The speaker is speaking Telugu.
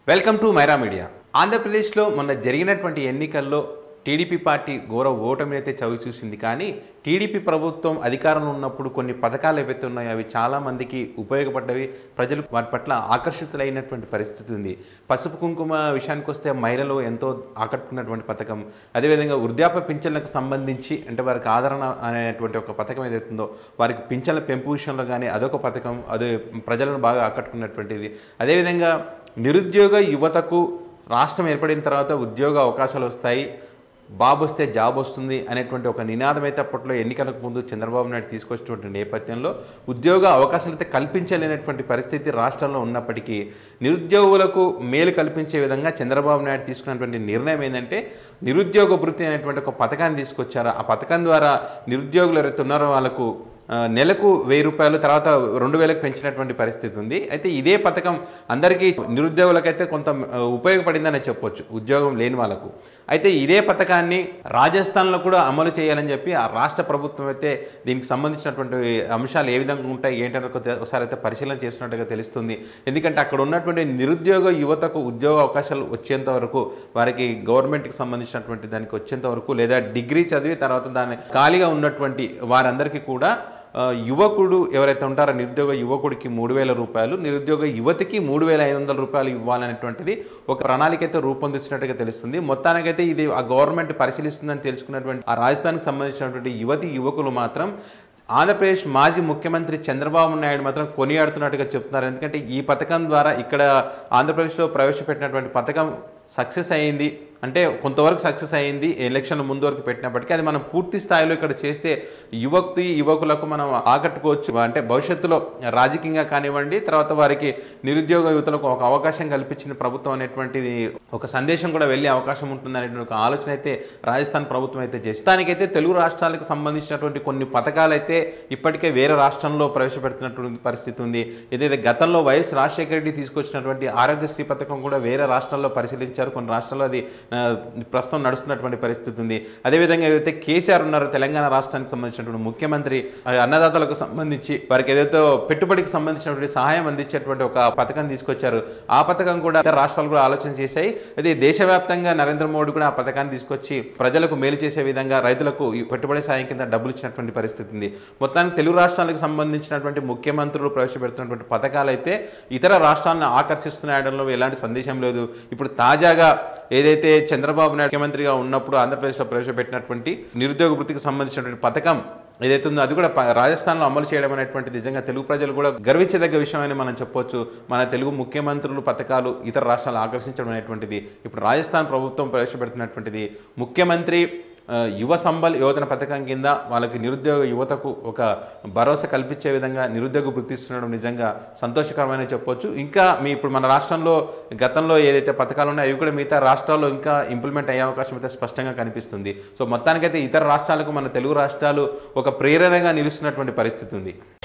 వెల్కమ్ టు మైరా మీడియా ఆంధ్రప్రదేశ్లో మొన్న జరిగినటువంటి ఎన్నికల్లో టీడీపీ పార్టీ ఘోర ఓటమి అయితే చవి చూసింది కానీ టీడీపీ ప్రభుత్వం అధికారంలో ఉన్నప్పుడు కొన్ని పథకాలు ఏవైతే ఉన్నాయో అవి చాలా మందికి ఉపయోగపడ్డవి ప్రజలు వాటి పట్ల ఆకర్షితులైనటువంటి పరిస్థితి ఉంది పసుపు కుంకుమ విషయానికి వస్తే మహిళలు ఎంతో ఆకట్టుకున్నటువంటి పథకం అదేవిధంగా వృద్ధాప్య పింఛన్లకు సంబంధించి అంటే వారికి ఆదరణ అనేటువంటి ఒక పథకం ఏదైతుందో వారికి పింఛన్ల పెంపు విషయంలో కానీ అదొక పథకం అదే ప్రజలను బాగా ఆకట్టుకున్నటువంటిది అదేవిధంగా నిరుద్యోగ యువతకు రాష్ట్రం ఏర్పడిన తర్వాత ఉద్యోగ అవకాశాలు వస్తాయి బాబు వస్తే జాబ్ వస్తుంది అనేటువంటి ఒక నినాదం అయితే అప్పట్లో ఎన్నికలకు ముందు చంద్రబాబు నాయుడు తీసుకొచ్చినటువంటి నేపథ్యంలో ఉద్యోగ అవకాశాలు అయితే కల్పించలేనటువంటి పరిస్థితి రాష్ట్రంలో ఉన్నప్పటికీ నిరుద్యోగులకు మేలు కల్పించే విధంగా చంద్రబాబు నాయుడు తీసుకున్నటువంటి నిర్ణయం ఏంటంటే నిరుద్యోగ వృత్తి అనేటువంటి ఒక పథకాన్ని తీసుకొచ్చారు ఆ పథకం ద్వారా నిరుద్యోగులు ఎవరైతే ఉన్నారో వాళ్ళకు ఆ, నెలకు వెయ్యి రూపాయలు తర్వాత రెండు వేలకు పెంచినటువంటి పరిస్థితి ఉంది అయితే ఇదే పథకం అందరికీ నిరుద్యోగులకైతే కొంత ఆ, ఉపయోగపడిందని చెప్పొచ్చు ఉద్యోగం లేని వాళ్ళకు అయితే ఇదే పథకాన్ని రాజస్థాన్లో కూడా అమలు చేయాలని చెప్పి ఆ రాష్ట్ర ప్రభుత్వం అయితే దీనికి సంబంధించినటువంటి అంశాలు ఏ విధంగా ఉంటాయి ఏంటని ఒక ఒకసారి అయితే పరిశీలన చేసినట్టుగా తెలుస్తుంది ఎందుకంటే అక్కడ ఉన్నటువంటి నిరుద్యోగ యువతకు ఉద్యోగ అవకాశాలు వచ్చేంత వరకు వారికి గవర్నమెంట్కి సంబంధించినటువంటి దానికి వచ్చేంత వరకు లేదా డిగ్రీ చదివి తర్వాత దాని ఖాళీగా ఉన్నటువంటి వారందరికీ కూడా ఆ, యువకుడు ఎవరైతే ఉంటారో నిరుద్యోగ యువకుడికి మూడు వేల రూపాయలు నిరుద్యోగ యువతికి మూడు వేల ఐదు వందల రూపాయలు ఇవ్వాలనేటువంటిది ఒక ప్రణాళిక అయితే రూపొందిస్తున్నట్టుగా తెలుస్తుంది మొత్తానికైతే ఇది ఆ గవర్నమెంట్ పరిశీలిస్తుందని తెలుసుకున్నటువంటి ఆ రాజస్థాన్కి సంబంధించినటువంటి యువతి యువకులు మాత్రం ఆంధ్రప్రదేశ్ మాజీ ముఖ్యమంత్రి చంద్రబాబు నాయుడు మాత్రం కొనియాడుతున్నట్టుగా చెప్తున్నారు ఎందుకంటే ఈ పథకం ద్వారా ఇక్కడ ఆంధ్రప్రదేశ్లో ప్రవేశపెట్టినటువంటి పథకం సక్సెస్ అయ్యింది అంటే కొంతవరకు సక్సెస్ అయ్యింది ఎలక్షన్ ముందు వరకు పెట్టినప్పటికీ అది మనం పూర్తి స్థాయిలో ఇక్కడ చేస్తే యువక్తి యువకులకు మనం ఆకట్టుకోవచ్చు అంటే భవిష్యత్తులో రాజకీయంగా కానివ్వండి తర్వాత వారికి నిరుద్యోగ యువతలకు ఒక అవకాశం కల్పించిన ప్రభుత్వం అనేటువంటిది ఒక సందేశం కూడా వెళ్ళే అవకాశం ఉంటుంది అనేటువంటి ఒక ఆలోచన అయితే రాజస్థాన్ ప్రభుత్వం అయితే చేసి దానికైతే తెలుగు రాష్ట్రాలకు సంబంధించినటువంటి కొన్ని పథకాలు అయితే ఇప్పటికే వేరే రాష్ట్రంలో ప్రవేశపెడుతున్నటువంటి పరిస్థితి ఉంది ఏదైతే గతంలో వైఎస్ రాజశేఖర రెడ్డి తీసుకొచ్చినటువంటి ఆరోగ్యశ్రీ పథకం కూడా వేరే రాష్ట్రాల్లో పరిశీలించారు కొన్ని రాష్ట్రాల్లో అది ఆ, ప్రస్తుతం నడుస్తున్నటువంటి పరిస్థితి ఉంది అదేవిధంగా ఏదైతే కేసీఆర్ ఉన్నారో తెలంగాణ రాష్ట్రానికి సంబంధించినటువంటి ముఖ్యమంత్రి ఆ అన్నదాతలకు సంబంధించి వారికి ఏదైతే పెట్టుబడికి సంబంధించినటువంటి సహాయం అందించేటువంటి ఒక పథకం తీసుకొచ్చారు ఆ పథకం కూడా ఇతర రాష్ట్రాలు కూడా ఆలోచన చేశాయి అదే దేశవ్యాప్తంగా నరేంద్ర మోడీ కూడా ఆ పథకాన్ని తీసుకొచ్చి ప్రజలకు మేలు చేసే విధంగా రైతులకు ఈ పెట్టుబడి సాయం కింద డబ్బులు ఇచ్చినటువంటి పరిస్థితి ఉంది మొత్తానికి తెలుగు రాష్ట్రాలకు సంబంధించినటువంటి ముఖ్యమంత్రులు ప్రవేశపెడుతున్నటువంటి పథకాలు అయితే ఇతర రాష్ట్రాలను ఆకర్షిస్తున్నాయడంలో ఎలాంటి సందేశం లేదు ఇప్పుడు తాజాగా ఏదైతే చంద్రబాబు నాయుడు ముఖ్యమంత్రిగా ఉన్నప్పుడు ఆంధ్రప్రదేశ్లో ప్రవేశపెట్టినటువంటి నిరుద్యోగ వృత్తికి సంబంధించినటువంటి పథకం ఏదైతే ఉందో అది కూడా ప- రాజస్థాన్లో అమలు చేయడం అనేటువంటి నిజంగా తెలుగు ప్రజలు కూడా గర్వించదగ్గ విషయమని మనం చెప్పొచ్చు మన తెలుగు ముఖ్యమంత్రులు పథకాలు ఇతర రాష్ట్రాలు ఆకర్షించడం అనేటువంటిది ఇప్పుడు రాజస్థాన్ ప్రభుత్వం ప్రవేశపెడుతున్నటువంటిది ముఖ్యమంత్రి ఆ, యువ సంబల్ యువతన పథకం కింద వాళ్ళకి నిరుద్యోగ యువతకు ఒక భరోసా కల్పించే విధంగా నిరుద్యోగ వృత్తిస్తుండడం నిజంగా సంతోషకరమైన చెప్పొచ్చు ఇంకా మీ ఇప్పుడు మన రాష్ట్రంలో గతంలో ఏదైతే పథకాలు ఉన్నాయో అవి కూడా మిగతా రాష్ట్రాల్లో ఇంకా ఇంప్లిమెంట్ అయ్యే అవకాశం అయితే స్పష్టంగా కనిపిస్తుంది సో మొత్తానికైతే ఇతర రాష్ట్రాలకు మన తెలుగు రాష్ట్రాలు ఒక ప్రేరణగా నిలుస్తున్నటువంటి పరిస్థితి ఉంది